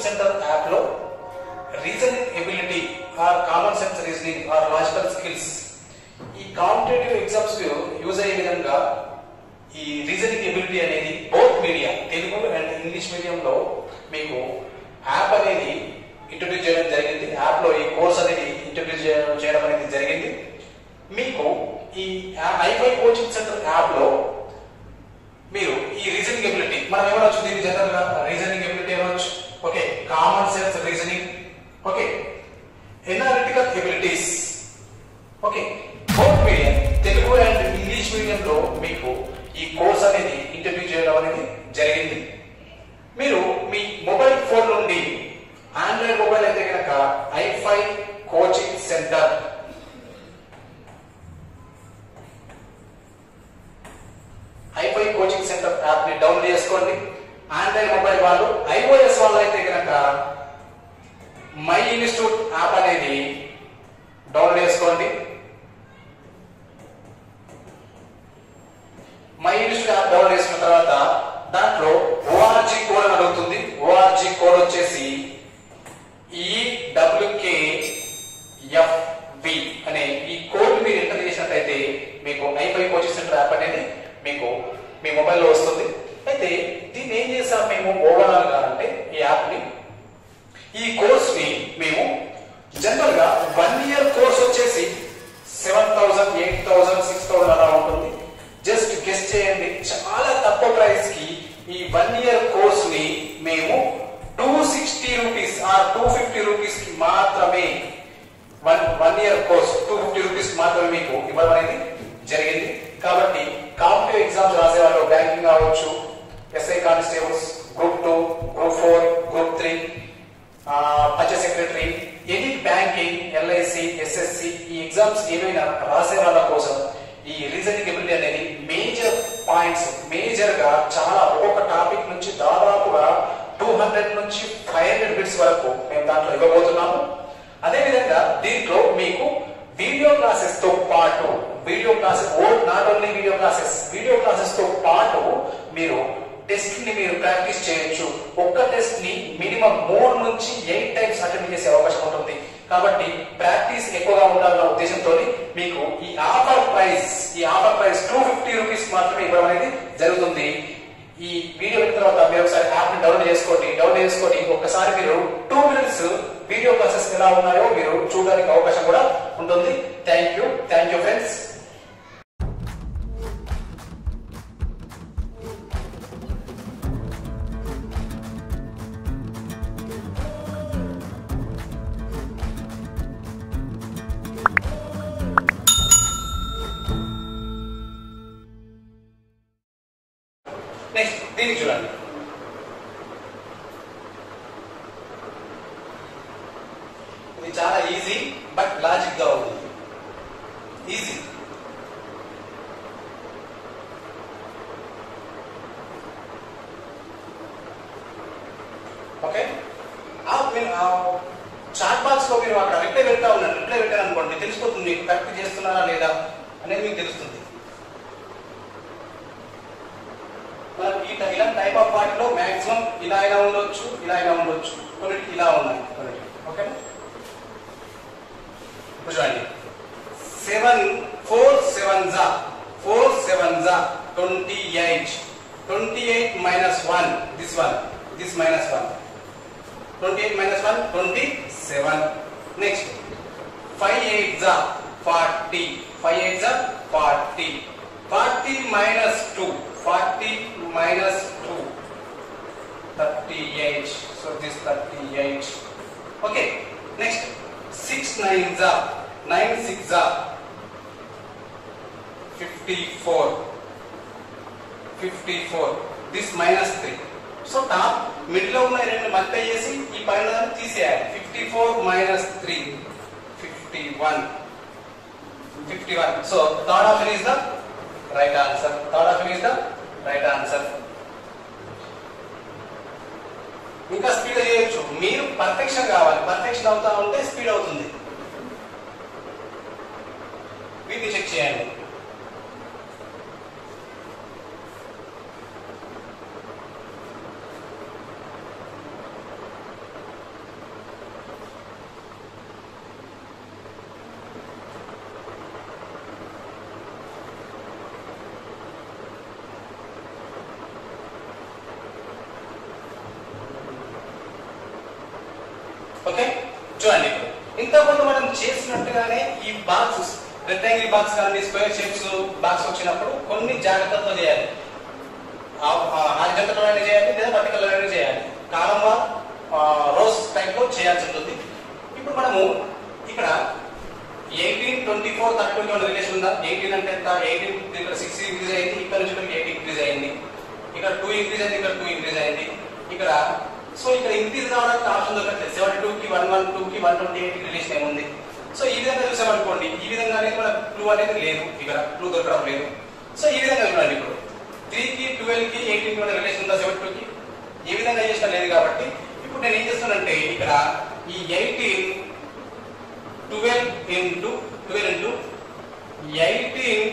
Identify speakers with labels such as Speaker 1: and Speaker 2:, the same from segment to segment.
Speaker 1: centre app లో reasoning ability or common sense reasoning or logical skills ఈ competitive exams use అయ్యే విధంగా ఈ రీజనింగ్ ఎబిలిటీ అనేది both media Telugu and English మీడియంలో మీకు యాప్ అనేది ఇంట్రొడ్యూస్ చేయడం జరిగింది యాప్ లో ఈ కోర్స్ అనేది ఇంట్రొడ్యూస్ చేయడం అనేది జరిగింది మీకు ఈ ఐఫై కోచింగ్ సెంటర్ యాప్ లో మీరు ఈ రీజనింగ్ ఎబిలిటీ మనం ఏమనొచ్చు దీన్ని జనరల్ గా రీజనింగ్ ఎబిలిటీ అనవచ్చు okay common sense reasoning okay analytical abilities okay both medium Telugu and English మీడియంలో మీకు ఈ కోర్స్ అనేది ఇంటర్వ్యూ చేయడం అనేది జరిగింది మీరు మీ మొబైల్ ఫోన్ నుండి ఆండ్రాయిడ్ మొబైల్ అయితే కనుక ఐఫై కోచింగ్ సెంటర్ ఐఫై కోచింగ్ సెంటర్ యాప్ ని డౌన్లోడ్ చేసుకోండి ఆండ్రాయిడ్ మొబైల్ వాళ్ళు ఐఓఎస్ వాళ్ళు అయితే కనుక మై ఇన్స్టిట్యూట్ యాప్ అనేది డౌన్లోడ్ చేసుకోండి మై ఇన్స్టిట్యూట్ యాప్ డౌన్లోడ్ చేసుకున్న తర్వాత దాంట్లో ఓఆర్జీ కోడ్ అని అడుగుతుంది ఓఆర్జీ కోడ్ వచ్చేసి ఈడబ్ల్యూకే ఎఫ్బి అనే ఈ కోడ్ మీరు ఎంటర్ చేసినట్లయితే మీకు ఐఫై కోచింగ్ సెంటర్ యాప్ అనేది మీకు మీ మొబైల్లో వస్తుంది అయితే దీన్ని ఏం చేసాం మేము ఓవరాల్ గా అంటే ఈ యాప్ ని ఈ కోర్స్ ని మేము జనరల్ గా వన్ ఇయర్ కోర్స్ వచ్చేసి seven thousand eight thousand six thousand అలా ఉంటుంది జస్ట్ గెస్ట్ చేయండి చాలా తక్కువ ప్రైస్ కి ఈ వన్ ఇయర్ కోర్స్ ని మేము టూ సిక్స్టీ రూపీస్ ఆ టూ ఫిఫ్టీ రూపీస్ కి మాత్రమే one one year course two fifty rupees మాత్రమే మీకు ఇవ్వడం అనేది జరిగింది కాబట్టి కాంపిటేటివ్ ఎగ్జామ్స్ రాసే వాళ్ళు బ్యాంకింగ్ కావచ్చు SI constables group two group four group three panchayat secretary any banking LIC SSC ఈ ఎగ్జామ్స్ ఏమైనా రాసే వాళ్ళ కోసం ఈ రీజనింగ్ ఎబిలిటీ అనేది మేజర్ పాయింట్స్ మేజర్ గా చాలా ఒక్కొక్క టాపిక్ నుంచి దాదాపుగా టూ హండ్రెడ్ నుంచి ఫైవ్ హండ్రెడ్ బిట్స్ వరకు మేము దాంట్లో ఇవ్వబోతున్నాము అదేవిధంగా దీంట్లో మీకు వీడియో క్లాసెస్ తో పాటు video classes not only video classes video classes తో పాటు మీరు టెస్ట్ ని మీరు ప్రాక్టీస్ చేయొచ్చు ఒక్క టెస్ట్ ని మినిమం మూడు నుంచి ఎయిట్ టైమ్స్ అటెంప్ట్ చేసే అవకాశం ఉంటుంది కాబట్టి ప్రాక్టీస్ ఎక్కువగా ఉండాలన్న ఉద్దేశంతో మీకు ఈ ఆఫర్ ప్రైస్ ఈ offer price two fifty rupees మాత్రమే ఇవ్వడం అనేది జరుగుతుంది ఈ వీడియో అయిన తర్వాత మీరు ఒకసారి యాప్ ని డౌన్లోడ్ చేసుకోండి డౌన్లోడ్ చేసుకొని ఒక్కసారి మీరు టూ మినిట్స్ వీడియో క్లాసెస్ ఎలా ఉన్నాయో మీరు చూడడానికి అవకాశం కూడా ఉంటుంది thank you thank you friends next దీన్ని చూడండి ఇది చాలా ఈజీ బట్ లాజిక్ గా ఉంది ఈజీ ఓకే ఆ మీరు ఆ చాట్ బాక్స్ లో మీరు అక్కడ రిప్లై పెడతా ఉన్నారు రిప్లై పెట్టారు అనుకోండి తెలిసిపోతుంది మీకు కరెక్ట్ చేస్తున్నారా లేదా అనేది మీకు తెలుస్తుంది మనం ఈ టై- ఇలాంటి టైప్ ఆఫ్ వాటిలో మాక్సిమం ఇలా అయినా ఉండొచ్చు ఇలా అయినా ఉండొచ్చు కొన్నిటికి ఇలా ఉన్నాయి కొన్నిటికి ఓకే ఇప్పుడు చూడండి సెవెన్ ఫోర్ సెవెన్ జా ఫోర్ సెవెన్ జా twenty eight twenty eight minus one this one this minus one twenty eight minus one twenty seven next five eight జా ఫార్టీ ఫైవ్ ఎయిట్ జా forty forty minus two forty minus two thirty eight so this thirty eight okay next six nine జా nine six జా fifty four fifty four this minus three so top middle లో ఉన్న ఈ రెండు multiply చేసి ఈ పైన దాన్ని తీసేయాలి fifty four minus three fifty one fifty one so third option is the right answer third option is the right answer ఇంకా స్పీడ్ చేయొచ్చు మీరు పర్ఫెక్షన్ కావాలి పర్ఫెక్షన్ అవుతా ఉంటే స్పీడ్ అవుతుంది వీటిని చెక్ చేయండి ఓకే చూడండి ఇప్పుడు ఇంతకుముందు మనం చేసినట్టుగానే ఈ బాక్స్ రెక్టాంగిల్ బాక్స్ కానీ స్క్వేర్ షేప్స్ బాక్స్ వచ్చినప్పుడు కొన్ని జాగ్రత్తలతో చేయాలి హారిజంటల్ అయినా చేయాలి లేదా వర్టికల్ అయినా చేయాలి కాలం రోజ్ టైప్ లో చేయాల్సి ఉంటుంది ఇప్పుడు మనము ఇక్కడ eighteen twenty four thirty twenty relation ఉందా ఎయిటీన్ అంటే ఎంత ఎయిటీన్ ఇక్కడ సిక్స్ ఇంక్రీజ్ అయింది ఇక్కడ నుంచి ఇక్కడికి ఎయిట్ ఇంక్రీజ్ అయింది ఇక్కడ టూ ఇంక్రీజ్ అయింది ఇక్కడ టూ ఇంక్రీజ్ అయింది ఇక్కడ సో ఇక్కడ ఇంక్రీజ్ కావడానికి ఆప్షన్ దొరకట్లేదు సెవెంటీ టూ కి వన్ వన్ టూ కి వన్ ట్వంటీ ఎయిట్ రిలేషన్ ఏముంది సో ఈ విధంగా చూసామనుకోండి ఈ విధంగా అనేది మన క్లూ అనేది లేదు ఇక్కడ క్లూ దొరకడం లేదు సో ఈ విధంగా చూడండి ఇప్పుడు త్రీ కి ట్వెల్వ్ కి ఎయిటీన్ కి రిలేషన్ ఉందా సెవెంటీ టూ కి ఏ విధంగా చేసినా లేదు కాబట్టి ఇప్పుడు నేను ఏం చేస్తానంటే ఇక్కడ ఈ eighteen twelve into twelve into eighteen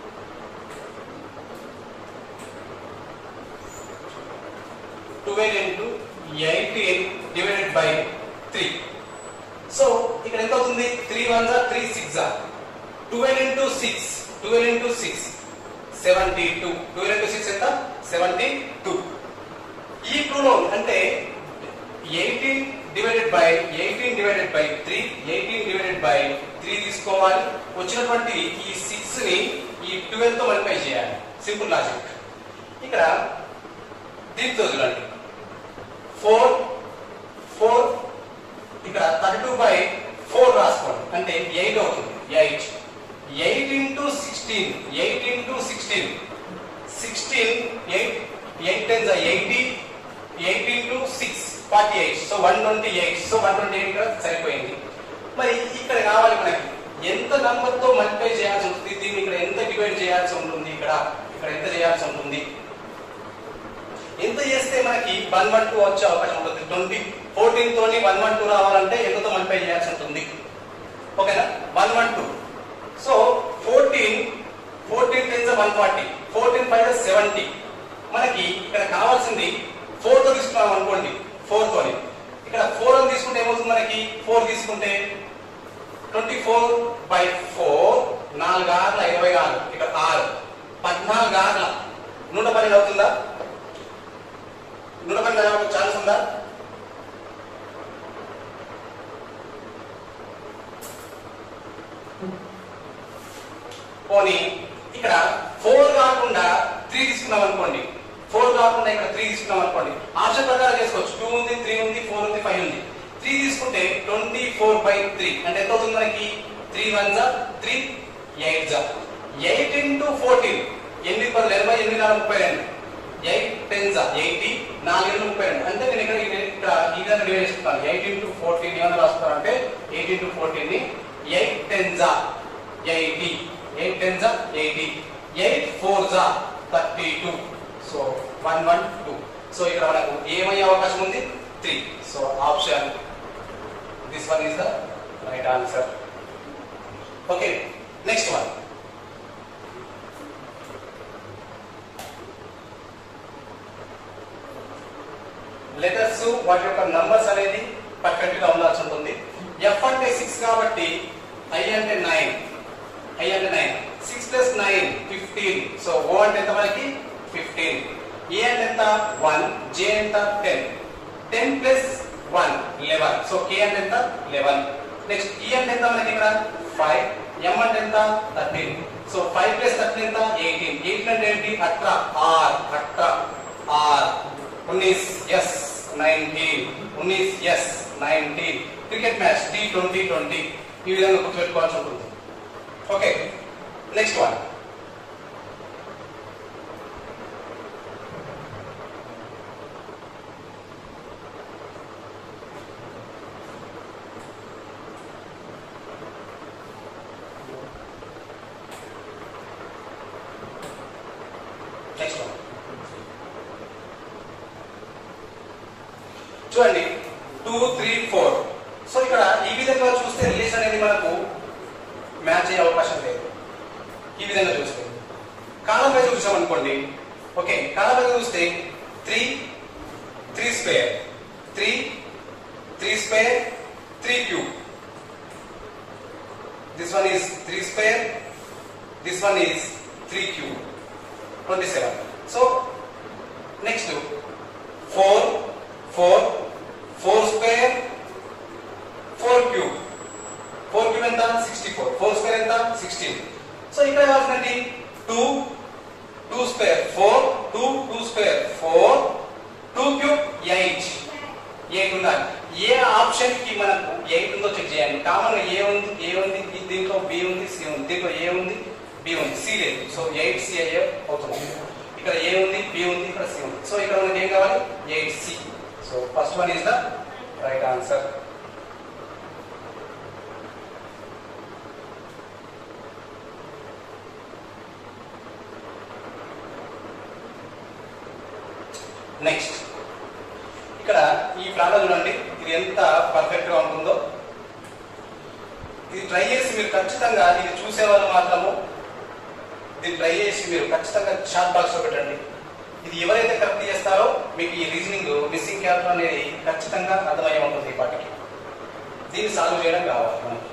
Speaker 1: twelve into eighteen divided by three so ఇక్కడ ఎంత అవుతుంది త్రీ వన్ జా త్రీ సిక్స్ జా twelve into six twelve into six seventy two twelve into six ఎంత సెవెంటీ టూ ఈ క్లూలో అంటే eighteen divided by eighteen divided by three eighteen divided by three తీసుకోవాలి వచ్చినటువంటి ఈ సిక్స్ ని ఈ ట్వెల్వ్ తో మల్టిప్లై చేయాలి సింపుల్ లాజిక్ ఇక్కడ దీంతో చూడండి ఫోర్ ఫోర్ ఇక్కడ థర్టీ టూ బై ఫోర్ రాసుకోండి అంటే ఎయిట్ అవుతుంది eight eight into sixteen eight into sixteen sixteen eight eight tens eighty eight into six forty eight so one twenty eight so one twenty eight కూడా సరిపోయింది మరి ఇక్కడ కావాలి మనకి ఎంత నంబర్ తో మల్టిప్లై చేయాల్సి ఉంటుంది దీన్ని ఇక్కడ ఎంత డివైడ్ చేయాల్సి ఉంటుంది ఇక్కడ ఇక్కడ ఎంత చేయాల్సి ఉంటుంది ఎంత చేస్తే మనకి వన్ వన్ టూ వచ్చే అవకాశం ఉంటుంది ట్వంటీ ఫోర్టీన్ తోని వన్ వన్ టూ రావాలంటే ఎంతతో మల్టిప్లై చేయాల్సి ఉంటుంది ఓకేనా one one two so fourteen fourteen tens one forty fourteen five seventy మనకి ఇక్కడ కావాల్సింది ఫోర్ తో తీసుకున్నాం అనుకోండి ఫోర్ తోని ఇక్కడ ఫోర్ అని తీసుకుంటే ఏమవుతుంది మనకి ఫోర్ తీసుకుంటే ట్వంటీ ఫోర్ బై ఫోర్ నాలుగు ఆరుల ఇరవై ఆరు ఇక్కడ ఆరు పద్నాలుగు ఆరుల నూట పన్నెండు అవుతుందా నూట పన్నెండు ఛాన్స్ ఉందా పోనీ ఇక్కడ ఫోర్ కాకుండా త్రీ తీసుకున్నాం అనుకోండి ఫోర్ కాకుండా ఇక్కడ త్రీ తీసుకున్నాం అనుకోండి ఆప్షన్ ప్రకారం చేసుకోవచ్చు టూ ఉంది త్రీ ఉంది ఫోర్ ఉంది ఫైవ్ ఉంది త్రీ తీసుకుంటే ట్వంటీ ఫోర్ బై త్రీ అంటే ఎంత అవుతుంది మనకి త్రీ వన్ జా త్రీ ఎయిట్ జా ఎయిట్ ఇంటూ ఫోర్టీన్ ఎనిమిది పది ఎనభై ఎనిమిది నాలుగు ముప్పై రెండు ఎయిట్ టెన్ జా ఎయిటీ నాలుగు ఎనిమిది ముప్పై రెండు అంటే నేను ఇక్కడ ఇది- ఇక్కడ ఈ విధంగా డివైడ్ చేస్తున్నాను ఎయిట్ ఇంటూ ఫోర్టీన్ ఏమైనా రాస్తారంటే ఎయిట్ ఇంటూ ఫోర్టీన్ ని ఎయిట్ టెన్ జా ఎయిటీ ఎయిట్ టెన్ జా ఎయిటీ ఎయిట్ ఫోర్ జా thirty two so one one two so ఇక్కడ మనకు ఏమయ్యే అవకాశం ఉంది three so option this one is the right answer okay next one letters వాటి యొక్క నంబర్స్ అనేది పర్ఫెక్ట్ గా ఉండాల్సి ఉంటుంది ఎఫ్ అంటే సిక్స్ కాబట్టి ఐ అంటే నైన్ ఐ అంటే nine six plus nine fifteen so O అంటే ఎంత మనకి ఫిఫ్టీన్ ఏ అంటే ఎంత వన్ జే ఎంత ten ten plus one eleven so K అంటే ఎంత లెవెన్ నెక్స్ట్ ఈ అంటే ఎంత మనకి ఇక్కడ ఫైవ్ ఎం అంటే ఎంత thirteen so five plus thirteen ఎంత ఎయిటీన్ ఎయిటీన్ అంటే ఏంటి అట్రా ఆర్ అట్రా ఆర్ ఉన్నిస్ ఎస్ నైన్టీన్ ఉన్నిస్ S nineteen cricket match T twenty twenty ఈ విధంగా గుర్తుపెట్టుకోవాల్సి ఉంటుంది okay next one next one చూడండి టూ త్రీ ఫోర్ సో ఇక్కడ ఈ విధంగా చూస్తే రిలేషన్ అనేది మనకు మ్యాచ్ అయ్యే అవకాశం లేదు ఈ విధంగా చూస్తే కాలం వైజ్ చూసాం అనుకోండి ఓకే కాలం వైజ్ చూస్తే three three square three three square three cube this one is three square this one is three cube twenty seven so next four four four square
Speaker 2: four cube four cube ఎంత sixty four four square ఎంత sixteen so ఇక్కడ ఏమవుతుందండి two two square four two two square four two cube eight eight ఉండాలి ఏ option కి మనకు eight ఉందో check చేయండి కామన్ ఏ ఉంది ఏ ఉంది ఈ- దీంట్లో బి ఉంది సి ఉంది దీంట్లో ఏ ఉంది బి ఉంది సి లేదు సో ఎయిట్ సి అయ్యే అవుతుంది ఇక్కడ ఏ ఉంది బి ఉంది ఇక్కడ సి ఉంది సో ఇక్కడ మనకి ఏం కావాలి eight C so first one is the right answer next ఇక్కడ ఈ ప్రాణం చూడండి ఇది ఎంత పర్ఫెక్ట్ గా ఉంటుందో ఇది ట్రై చేసి మీరు ఖచ్చితంగా ఇది చూసే వాళ్ళు మాత్రము దీన్ని ట్రై చేసి మీరు ఖచ్చితంగా షార్ట్ బాక్స్ లో పెట్టండి ఇది ఎవరైతే కరెక్ట్ చేస్తారో మీకు ఈ రీజనింగ్ మిస్సింగ్ క్యారెక్టర్ అనేది ఖచ్చితంగా అర్థమయ్యే ఉంటుంది ఈ పాటికి దీన్ని సాల్వ్ చేయడం కావాలి మనకి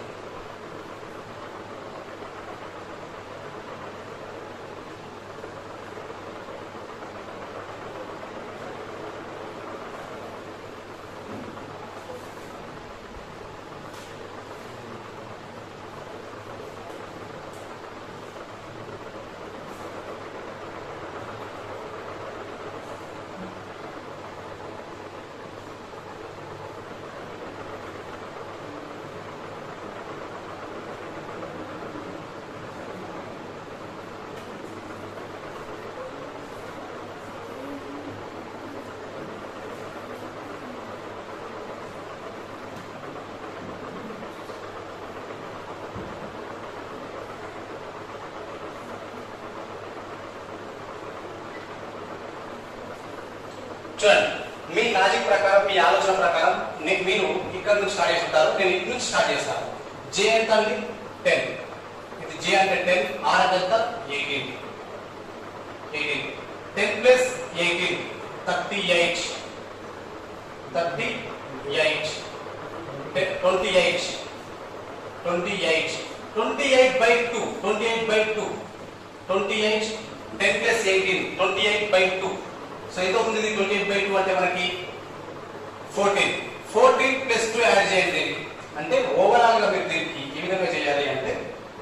Speaker 2: చూడండి మీ లాజిక్ ప్రకారం మీ ఆలోచన ప్రకారం నే- మీరు ఇక్కడ నుంచి స్టార్ట్ చేసి ఉంటారు నేను ఇటు నుంచి స్టార్ట్ చేస్తాను జే ఎంత అండి టెన్ ఇది జే అంటే టెన్ ఆర్ అంటే ఎంత eighteen eighteen ten plus eighteen thirty eight thirty eight twenty eight twenty eight twenty eight by two twenty eight by two twenty eight ten plus eighteen twenty eight by two so ఎంత అవుతుంది ఇది twenty eight by two అంటే మనకి fourteen fourteen plus two add చేయండి దీనికి అంటే overall గా మీరు దీనికి ఏ విధంగా చేయాలి అంటే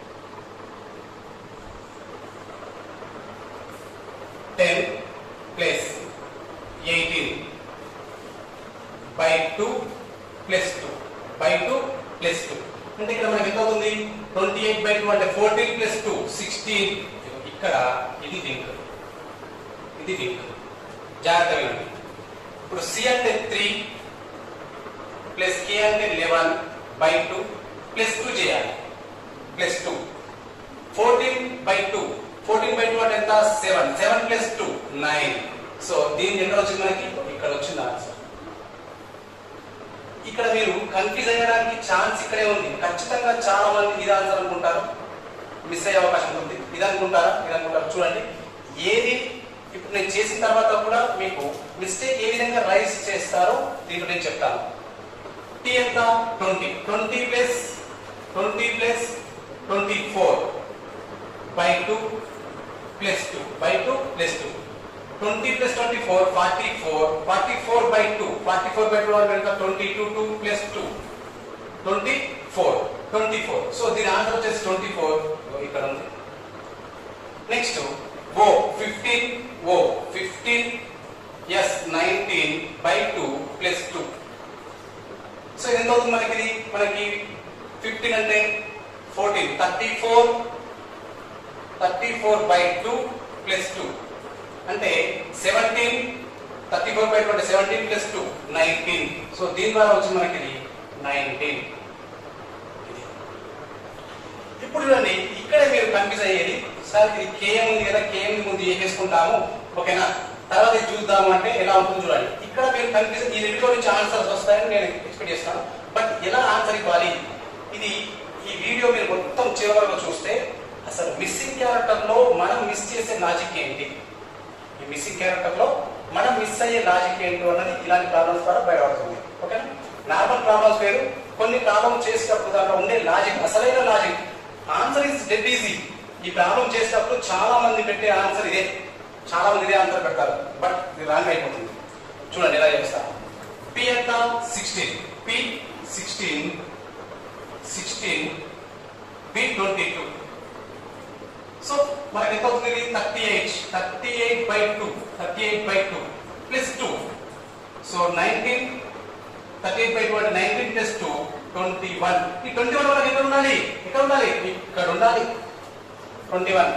Speaker 2: ten plus eighteen by two plus two by two plus two అంటే ఇక్కడ మనకి ఎంత అవుతుంది ట్వంటీ ఎయిట్ బై టూ అంటే ఫోర్టీన్ ప్లస్ టూ సిక్స్టీన్ ఇక్కడ ఇది లింక్ ఇది లింక్ జాగ్రత్తగా వినండి ఇప్పుడు సి అంటే త్రీ ప్లస్ కే అంటే eleven by two plus two చేయాలి plus two fourteen by two fourteen by two అంటే ఎంత seven seven plus two nine so దీని ఎక్కడ వచ్చింది మనకి ఇక్కడ వచ్చింది ఆన్సర్ ఇక్కడ మీరు కన్ఫ్యూజ్ అయ్యడానికి ఛాన్స్ ఇక్కడే ఉంది ఖచ్చితంగా చాలా మంది ఇది ఆన్సర్ అనుకుంటారు మిస్ అయ్యే అవకాశం ఉంది ఇది అనుకుంటారా ఇది అనుకుంటారు చూడండి ఏది ఇప్పుడు నేను చేసిన తర్వాత కూడా మీకు మిస్టేక్ ఏ విధంగా రైస్ చేస్తారో దీంట్లో నేను చెప్తాను టీ ఎంత twenty twenty plus twenty plus twenty four by two plus two by two plus two twenty plus twenty four forty four forty four by two forty four by two అంటే twenty two two plus two twenty four twenty four so దీని answer వచ్చేసి twenty four ఇక్కడ ఉంది next O fifteen O fifteen S nineteen by two plus two so ఎంత అవుతుంది మనకి ఇది మనకి ఫిఫ్టీన్ అంటే fourteen thirty four thirty four by two plus two అంటే seventeen thirty four by two అంటే seventeen plus two nineteen so దీని ద్వారా వచ్చి మనకి ఇది నైన్టీన్ ఇప్పుడు చూడండి ఇక్కడే మీరు కన్ఫ్యూజ్ అయ్యేది సార్ ఇది కేఎం ఉంది కదా కేఎం ముందు ఏం చేసుకుంటాము ఓకేనా తర్వాత ఇది చూద్దాము అంటే ఎలా ఉంటుంది చూడండి ఇక్కడ మీరు కన్ఫ్యూజ్ ఈ రెండింటిలో నుంచి ఆన్సర్స్ వస్తాయని నేను ఎక్స్పెక్ట్ చేస్తాను బట్ ఎలా ఆన్సర్ ఇవ్వాలి ఇది ఈ వీడియో మీరు మొత్తం చివరి వరకు చూస్తే అసలు మిస్సింగ్ క్యారెక్టర్ లో మనం మిస్ చేసే లాజిక్ ఏంటి ఈ మిస్సింగ్ క్యారెక్టర్ లో మనం మిస్ అయ్యే లాజిక్ ఏంటి అన్నది ఇలాంటి ప్రాబ్లమ్స్ ద్వారా బయటపడుతుంది ఓకేనా నార్మల్ ప్రాబ్లమ్స్ వేరు కొన్ని ప్రాబ్లమ్ చేసేటప్పుడు దాంట్లో ఉండే లాజిక్ అసలైన logic answer is dead easy ఈ ప్రాబ్లం చేసేటప్పుడు చాలా మంది పెట్టే ఆన్సర్ ఇదే చాలా మంది ఇదే ఆన్సర్ పెడతారు బట్ ఇది రాంగ్ అయిపోతుంది చూడండి ఎలా చేస్తా పి ఎంత sixteen P sixteen sixteen B twenty two so మనకి ఎంత అవుతుంది ఇది thirty eight thirty eight by two thirty eight by two plus two so nineteen thirty eight by two అంటే nineteen plus two twenty one ఈ twenty one మనకి ఎక్కడ ఉండాలి ఎక్కడ ఉండాలి ఇక్కడ ఉండాలి ట్వంటీ వన్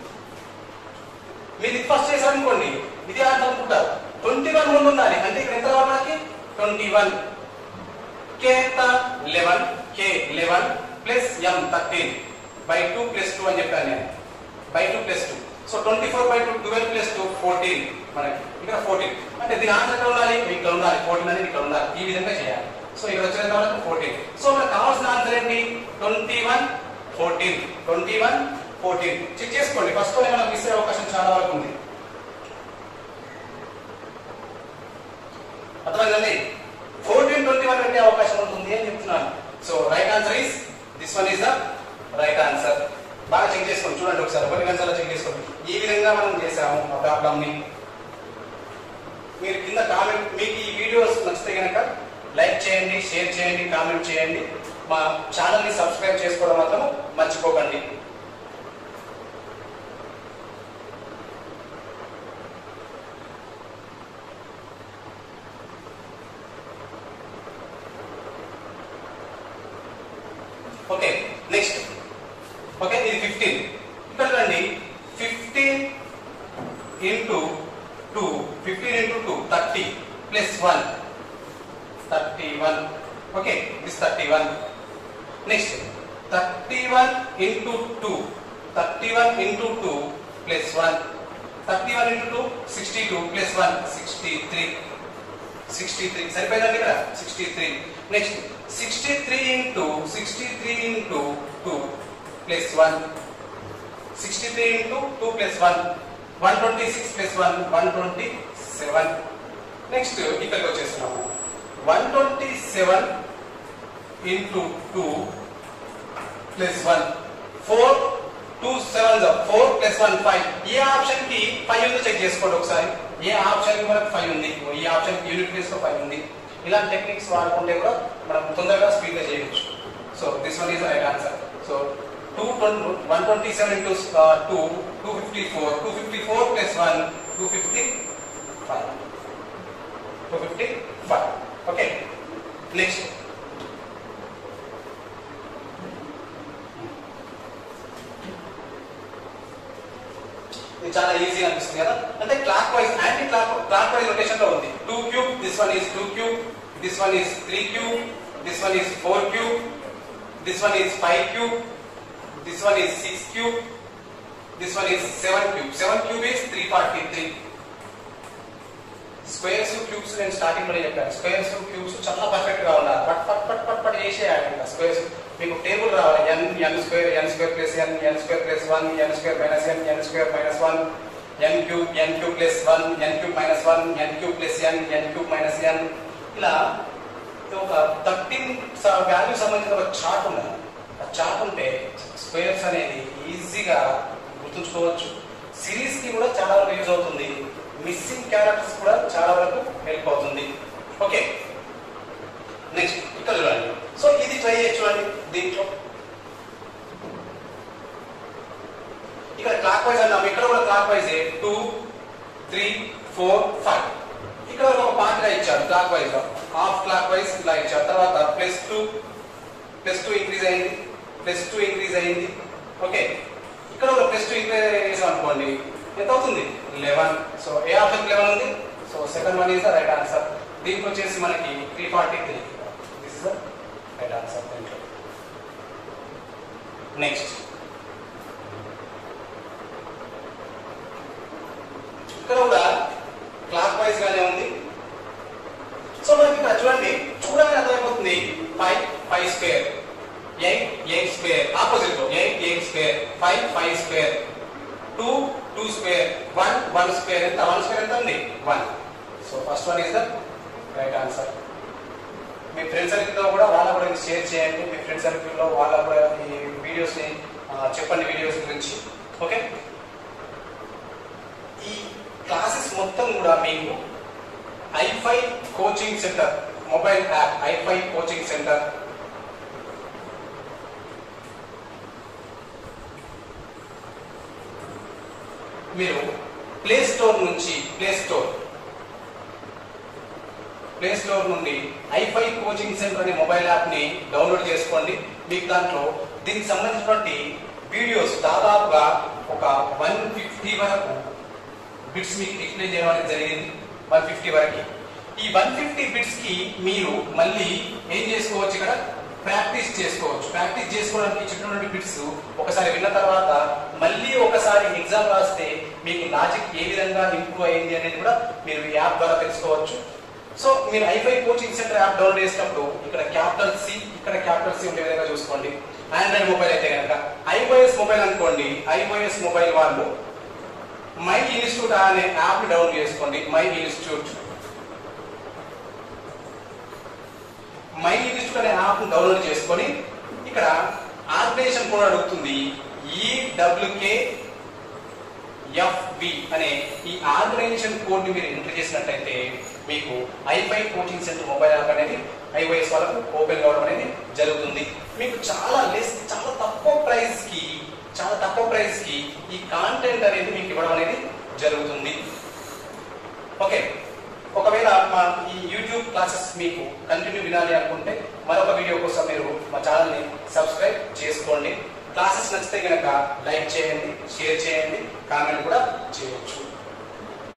Speaker 2: మీరు ఇది ఫస్ట్ చేశారనుకోండి ఇది ఆన్సర్ అనుకుంటారు ట్వంటీ వన్ ముందు ఉండాలి అంటే ఇక్కడ ఎంత రావాలి మనకి ట్వంటీ వన్ కే ఎంత eleven K eleven plus M thirteen by two plus two అని చెప్పాను నేను by two plus two so twenty four by two twelve plus two fourteen మనకి ఇక్కడ ఫోర్టీన్ అంటే దీని ఆన్సర్ ఎక్కడ ఉండాలి ఇక్కడ ఉండాలి ఫోర్టీన్ అనేది ఇక్కడ ఉండాలి ఈ విధంగా చేయాలి సో ఇక్కడ వచ్చేంత వరకు ఫోర్టీన్ సో మనకు కావాల్సిన ఆన్సర్ ఏంటి twenty one fourteen twenty one fourteen check చేసుకోండి ఫస్ట్ లోనే మనకు మిస్ అయ్యే అవకాశం చాలా వరకు ఉంది అర్థమైందండి ఫోర్టీన్ ట్వంటీ వన్ పెట్టే అవకాశం ఉంటుంది అని చెప్తున్నాను so right answer is this one is the right answer బాగా చెక్ చేసుకోండి చూడండి ఒకసారి ఒకటి గంటలో చెక్ చేసుకోండి ఈ విధంగా మనం చేసాము ఆ ప్రాబ్లమ్ ని మీరు కింద కామెంట్ మీకు ఈ వీడియోస్ నచ్చితే కనుక లైక్ చేయండి షేర్ చేయండి కామెంట్ చేయండి మా ఛానల్ ని సబ్స్క్రైబ్ చేసుకోవడం మాత్రం మర్చిపోకండి ఓకే నెక్స్ట్ ఓకే ఇది ఫిఫ్టీన్ ఇక్కడ రండి fifteen into two fifteen into two thirty plus one thirty one okay this thirty one next thirty one into two thirty one into two plus one thirty one into two sixty two plus one sixty three sixty three సరిపోయిందండి ఇక్కడ sixty three next sixty three into sixty three into two plus one sixty three into two plus one one twenty six plus one one twenty seven next ఇక్కడికి వచ్చేస్తున్నాము one twenty seven into two plus one four two seven four plus one five ఏ option కి five ఉందో check చేసుకోండి ఒకసారి ఏ option కి మనకు five ఉంది ఈ ఆప్షన్ కి యూనిట్ ప్లేస్ లో ఫైవ్ ఉంది ఇలాంటి టెక్నిక్స్ వాడుకుంటే కూడా మనం తొందరగా స్పీడ్ గా చేయవచ్చు so this one is right answer so two one twenty seven into two two fifty four two fifty four plus one two fifty five two fifty five okay next ఇది చాలా easy అనిపిస్తుంది కదా అంటే clock wise anti clock clock wise rotation లో ఉంది two cube this one is two cube this one is three cube this one is four cube this one is five cube this one is six cube this one is seven cube seven cube is three forty three squares cubes నేను starting లో చెప్పాను squares cubes చాలా perfect గా ఉన్నారు పట్ పట్ పట్ పట్ పట్ వేసేయాలి ఇంకా స్క్వేర్స్ మీకు టేబుల్ రావాలి N N square N square plus N N square plus one N square minus N N square minus one N cube N cube plus one N cube minus one N cube plus N N cube minus N ఇలా ఒక thirteen value సంబంధించిన ఒక chart ఉన్నది ఆ chart ఉంటే squares అనేది ఈజీగా గుర్తుంచుకోవచ్చు series కి కూడా చాలా వరకు యూజ్ అవుతుంది మిస్సింగ్ క్యారెక్టర్స్ కూడా చాలా వరకు హెల్ప్ అవుతుంది ఓకే నెక్స్ట్ ఇక్కడ చూడండి సో ఇది ట్రై చేసి చూడండి దీంట్లో ఇక్కడ క్లాక్ వైజ్ అన్నాం ఇక్కడ కూడా clockwise two three four five ఇక్కడ ఒక పార్ట్ గా ఇచ్చాడు క్లాక్ వైజ్ లో హాఫ్ క్లాక్ వైజ్ ఇలా ఇచ్చాడు తర్వాత plus two plus two increase అయింది ప్లస్ టూ ఇంక్రీజ్ అయింది ఓకే ఇక్కడ ఒక ప్లస్ టూ ఇంక్రీజ్ చేసాం అనుకోండి ఎంత అవుతుంది eleven so a option eleven ఉంది so second one is the right answer దీనికి వచ్చేసి మనకి three forty three this is the right answer దీంట్లో నెక్స్ట్ ఇక్కడ కూడా క్లాక్ వైజ్ గానే ఉంది సో మనకి ఇక్కడ చూడండి చూడగానే అర్థమైపోతుంది five five square eight eight square opposite లో eight eight square five five square two two square one one square ఎంత వన్ స్క్వేర్ ఎంత ఉంది one so first one is the right answer మీ ఫ్రెండ్ సర్కిల్లో కూడా వాళ్ళ కూడా ఇది షేర్ చేయండి మీ ఫ్రెండ్ సర్కిల్లో వాళ్ళ కూడా ఈ వీడియోస్ని చెప్పండి వీడియోస్ గురించి ఓకే ఈ క్లాసెస్ మొత్తం కూడా మీకు ఐఫై కోచింగ్ సెంటర్ మొబైల్ యాప్ ఐఫై కోచింగ్ సెంటర్ మీరు ప్లే స్టోర్ నుంచి ప్లే స్టోర్ ప్లే స్టోర్ నుండి ఐఫై కోచింగ్ సెంటర్ అనే మొబైల్ యాప్ ని డౌన్లోడ్ చేసుకోండి మీకు దాంట్లో దీనికి సంబంధించినటువంటి వీడియోస్ దాదాపుగా ఒక వన్ ఫిఫ్టీ వరకు బిట్స్ మీకు ఎక్స్ప్లెయిన్ చేయడం అనేది జరిగింది వన్ ఫిఫ్టీ వరకు ఈ వన్ ఫిఫ్టీ బిట్స్ కి మీరు మళ్ళీ ఏం చేసుకోవచ్చు ఇక్కడ ప్రాక్టీస్ చేసుకోవచ్చు ప్రాక్టీస్ చేసుకోవడానికి చెప్పినటువంటి బిట్స్ ఒకసారి విన్న తర్వాత మళ్ళీ ఒకసారి ఎగ్జామ్ రాస్తే మీకు లాజిక్ ఏ విధంగా ఇంప్రూవ్ అయింది అనేది కూడా మీరు ఈ యాప్ ద్వారా తెలుసుకోవచ్చు సో మీరు ఐఫై కోచింగ్ సెంటర్ యాప్ డౌన్లోడ్ చేసినప్పుడు ఇక్కడ క్యాపిటల్ సి ఇక్కడ క్యాపిటల్ సి ఉండే విధంగా చూసుకోండి ఆండ్రాయిడ్ మొబైల్ అయితే కనుక ఐఓఎస్ మొబైల్ అనుకోండి ఐఓఎస్ మొబైల్ వాళ్ళు మై ఇన్స్టిట్యూట్ అనే యాప్ ని డౌన్లోడ్ చేసుకోండి మై ఇన్స్టిట్యూట్ మై ఇన్స్టిట్యూట్ అనే యాప్ ని డౌన్లోడ్ చేసుకొని ఇక్కడ ఆర్గనైజేషన్ కోడ్ అడుగుతుంది ఈడబ్ల్యూకే ఎఫ్బి అనే ఈ ఆర్గనైజేషన్ కోడ్ ని మీరు ఎంటర్ చేసినట్టయితే మీకు ఐఫై కోచింగ్ సెంటర్ మొబైల్ యాప్ అనేది ఐఓఎస్ వాళ్ళకు ఓపెన్ కావడం అనేది జరుగుతుంది మీకు చాలా లెస్ చాలా తక్కువ ప్రైస్ కి చాలా తక్కువ ప్రైస్ కి ఈ కాంటెంట్ అనేది మీకు ఇవ్వడం అనేది జరుగుతుంది ఓకే ఒకవేళ మా ఈ యూట్యూబ్ క్లాసెస్ మీకు కంటిన్యూ వినాలి అనుకుంటే మరొక వీడియో కోసం మీరు మా ఛానల్ని సబ్స్క్రైబ్ చేసుకోండి క్లాసెస్ నచ్చితే కనుక లైక్ చేయండి షేర్ చేయండి కామెంట్ కూడా చేయొచ్చు